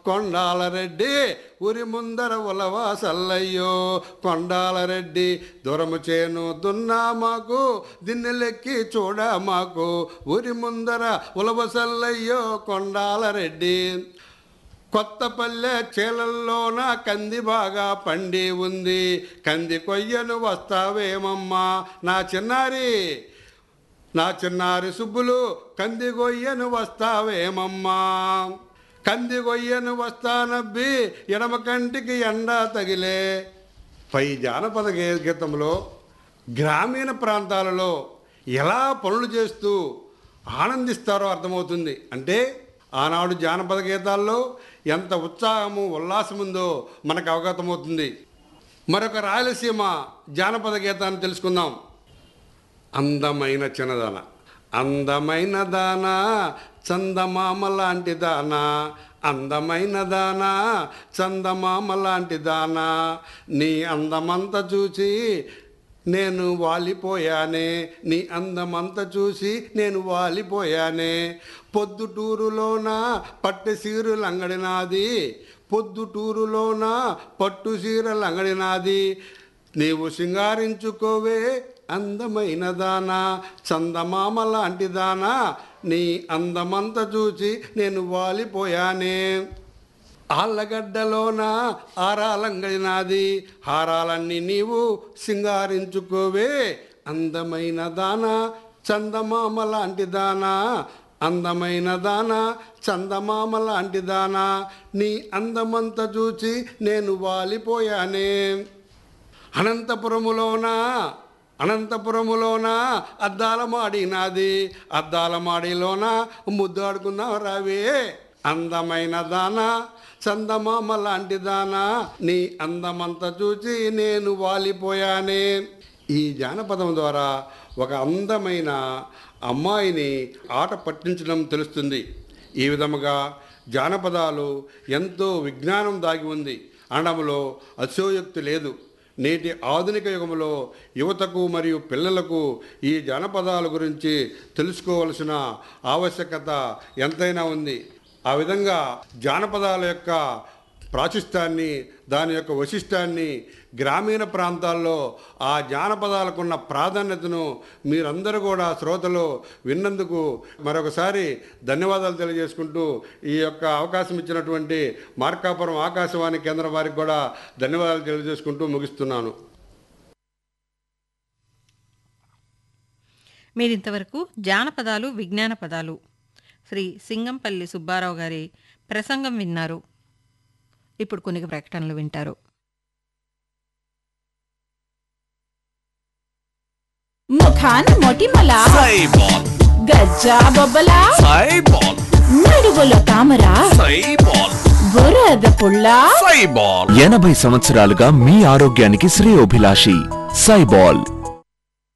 కొండాలరెడ్డి ఉరి ముందర ఉలవ సల్లయ్యో కొండాలరెడ్డి దూరము చేను దున్నా మాకు దిన్నెలెక్కి చూడ మాకు ఉరి ముందర ఉలవ సల్లయ్యో కొండాలరెడ్డి కొత్తపల్లె చేలల్లోన కంది బాగా పండి ఉంది కంది కొయ్యను వస్తావేమమ్మా నా చిన్నారి నా చిన్నారి సుబ్బులు కంది గొయ్యను వస్తావేమమ్మా కంది గొయ్యను వస్తానబ్బి ఎడమ కంటికి ఎండ తగిలే పై జానపద గే- గీతంలో గ్రామీణ ప్రాంతాలలో ఎలా పనులు చేస్తూ ఆనందిస్తారో అర్థమవుతుంది అంటే ఆనాడు జానపద గీతాల్లో ఎంత ఉత్సాహము ఉల్లాసం ఉందో మనకు అవగతమవుతుంది మరొక రాయలసీమ జానపద గీతాన్ని తెలుసుకుందాం అందమైన చిన్నదాన అందమైన దాన చందమామ లాంటి దాన అందమైన దాన చందమామ లాంటి దాన నీ అందమంతా చూసి నేను వాలిపోయానే నీ అందమంతా చూసి నేను వాలిపోయానే పొద్దుటూరులోన పట్టు సీరులు అంగడి నాది పొద్దుటూరులోన పట్టు సీరలు అంగడి నాది నీవు సింగారించుకోవే అందమైన దానా చందమామ లాంటి దానా నీ అందమంతా చూసి నేను వాలిపోయానే ఆళ్ళగడ్డలోన ఆరాలంగడి నాది హారాలన్నీ నీవు సింగారించుకోవే అందమైన దానా చందమామ లాంటి దానా అందమైన దానా చందమామ లాంటి దానా నీ అందమంతా చూసి నేను వాలిపోయానే అనంతపురములోన అనంతపురములోన అద్దాల మాడి నాది అద్దాల మాడిలోన ముద్దాడుకున్నావు రావే అందమైన దానా చందమామ లాంటి దానా నీ అందమంతా చూసి నేను వాలిపోయానే ఈ జానపదం ద్వారా ఒక అందమైన అమ్మాయిని ఆట పట్టించడం తెలుస్తుంది ఈ విధముగా జానపదాలు ఎంతో విజ్ఞానం దాగి ఉంది అనడంలో అతిశయోక్తి లేదు నేటి ఆధునిక యుగంలో యువతకు మరియు పిల్లలకు ఈ జానపదాల గురించి తెలుసుకోవలసిన ఆవశ్యకత ఎంతైనా ఉంది ఆ విధంగా జానపదాల యొక్క ప్రాశిష్టాన్ని దాని యొక్క వశిష్టాన్ని గ్రామీణ ప్రాంతాల్లో ఆ జానపదాలకున్న ప్రాధాన్యతను మీరందరూ కూడా శ్రోతలు విన్నందుకు మరొకసారి ధన్యవాదాలు తెలియజేసుకుంటూ ఈ యొక్క అవకాశం ఇచ్చినటువంటి మార్కాపురం ఆకాశవాణి కేంద్రం వారికి కూడా ధన్యవాదాలు తెలియజేసుకుంటూ ముగిస్తున్నాను మీరు ఇంతవరకు జానపదాలు విజ్ఞాన పదాలు శ్రీ సింగంపల్లి సుబ్బారావు గారి ప్రసంగం విన్నారు ఇప్పుడు కొన్ని ప్రకటనలు వింటారు ముఖాన మొటిమల సైబాల్ గజ్జా బొబ్బల సైబాల్ నడువులో తామర సైబాల్ బురద పుల్ల సైబాల్ ఎనభై సంవత్సరాలుగా మీ ఆరోగ్యానికి శ్రేయోభిలాషి సైబాల్